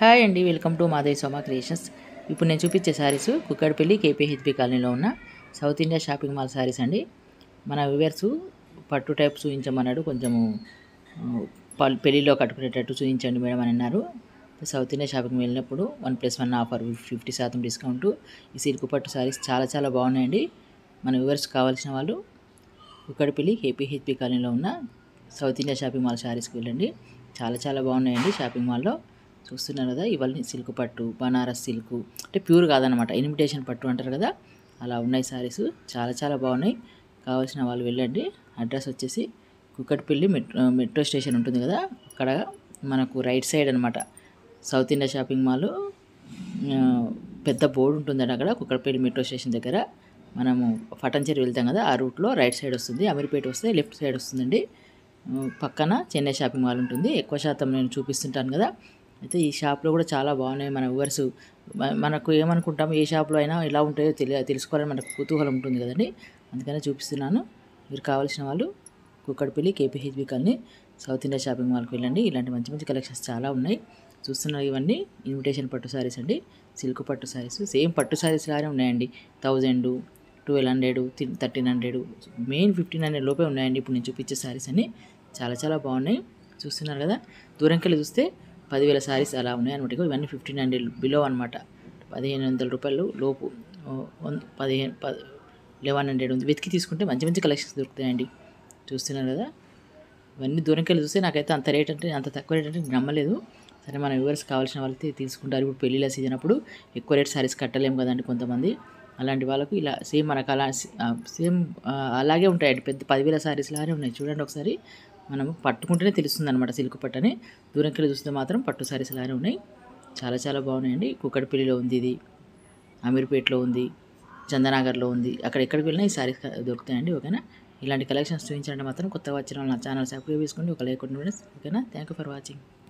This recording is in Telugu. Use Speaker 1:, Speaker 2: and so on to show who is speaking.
Speaker 1: హాయ్ అండి welcome to Madevi Soma creations ఇప్పుడు నేను చూపించే శారీస్ కుక్కడపల్లి కేపీహెచ్బి కాలనీలో ఉన్న South India shopping mall saris అండి మన వివర్స్ పట్టు టైప్ చూపించమన్నాడు కొంచెము ఆ, పల్- పెళ్ళిలో కట్టుకునేటట్టు చూపించండి మేడం అని అన్నారు సౌత్ ఇండియా షాపింగ్ వెళ్ళినప్పుడు one plus one offer fifty శాతం డిస్కౌంట్ ఈ సిల్క్ పట్టు శారీస్ చాలా చాలా బాగున్నాయండి మన వివర్స్ కావాల్సిన వాళ్ళు కుక్కడపల్లి కేపీహెచ్బి కాలనీలో ఉన్న సౌత్ ఇండియా షాపింగ్ మాల్ శారీస్కి వెళ్ళండి చాలా చాలా బాగున్నాయండి షాపింగ్ మాల్లో చూస్తున్నారు కదా ఇవన్నీ సిల్క్ పట్టు బనారస్ సిల్క్ అంటే ప్యూర్ కాదనమాట ఇన్విటేషన్ పట్టు అంటారు కదా అలా ఉన్నాయి శారీస్ చాలా చాలా బాగున్నాయి కావాల్సిన వాళ్ళు వెళ్ళండి అడ్రస్ వచ్చేసి కుక్కటిపల్లి మెట్రో మెట్రో స్టేషన్ ఉంటుంది కదా అక్కడ మనకు రైట్ సైడ్ అనమాట సౌత్ ఇండియా షాపింగ్ మాల్ ఆ, పెద్ద బోర్డు ఉంటుందండి అక్కడ కుక్కడపల్లి మెట్రో స్టేషన్ దగ్గర మనము ఫటంచేరి వెళ్తాం కదా ఆ రూట్లో రైట్ సైడ్ వస్తుంది అమీర్పేట వస్తే లెఫ్ట్ సైడ్ వస్తుందండి ఆ, పక్కన చెన్నై షాపింగ్ మాల్ ఉంటుంది ఎక్కువ శాతం నేను చూపిస్తుంటాను కదా అయితే ఈ షాప్లో కూడా చాలా బాగున్నాయి మన వ్యూవర్స్ మనకు ఏమనుకుంటాం ఏ షాప్లో అయినా ఎలా ఉంటాయో తెలియ తెలుసుకోవాలని మనకు కుతూహలం ఉంటుంది కదండి అందుకనే చూపిస్తున్నాను మీరు కావాల్సిన వాళ్ళు Kukatpally KPHB colony South India shopping మాల్కి వెళ్ళండి ఇలాంటి మంచి మంచి కలెక్షన్స్ చాలా ఉన్నాయి చూస్తున్నారు ఇవన్నీ ఇన్విటేషన్ పట్టు శారీస్ అండి సిల్క్ పట్టు శారీస్ సేమ్ పట్టు శారీస్ లానే ఉన్నాయండి thousand twelve hundred thirteen hundred మెయిన్ ఫిఫ్టీన్ హండ్రెడ్ లోపే ఉన్నాయండి ఇప్పుడు నేను చూపించే శారీస్ అన్ని చాలా చాలా బాగున్నాయి చూస్తున్నారు కదా దూరంకి వెళ్ళి చూస్తే పదివేల శారీస్ అలా ఉన్నాయి అనమాట ఇగో ఇవన్నీ ఫిఫ్టీన్ హండ్రెడ్ బిలో అనమాట పదిహేను వందల రూపాయలు లోపు ఓ, వన్- పదిహేను పది లెవెన్ హండ్రెడ్ ఉంది వెతికి తీసుకుంటే మంచి మంచి కలెక్షన్స్ దొరుకుతాయండి చూస్తున్నారు కదా ఇవన్నీ దూరంకి వెళ్ళి చూస్తే నాకైతే అంత రేట్ అంటే అంత తక్కువ రేట్ అంటే నేను నమ్మలేదు సరే మన వ్యూవర్స్ కావాల్సిన వాళ్ళకి తీసుకుంటారు ఇప్పుడు పెళ్ళిళ్ళ సీజన్ అప్పుడు ఎక్కువ రేట్ సారీస్ కట్టలేము కదండి కొంతమంది అలాంటి వాళ్ళకు ఇలా సేమ్ మనకు అలా సేమ్ అలాగే ఉంటాయండి పెద్ద పదివేల సారీస్ లానే ఉన్నాయి చూడండి ఒకసారి మనం పట్టుకుంటేనే తెలుస్తుంది అనమాట సిల్క్ పట్టు అని దూరంకి వెళ్ళి చూస్తే మాత్రం పట్టు సారీస్ లానే ఉన్నాయి చాలా చాలా బాగున్నాయండి కుక్కడపల్లిలో ఉంది ఇది అమీర్పేటలో ఉంది చందనగర్లో ఉంది అక్కడ ఎక్కడికి వెళ్ళినా ఈ సారీస్ దొరుకుతాయండి ఓకేనా ఇలాంటి కలెక్షన్స్ చూపించాలంటే మాత్రం కొత్తగా వచ్చిన వాళ్ళ నా ఛానల్ సబ్స్క్రైబ్ చేసుకోండి ఒక లైక్ కొట్టండి ఓకేనా థ్యాంక్ యూ ఫర్ వాచింగ్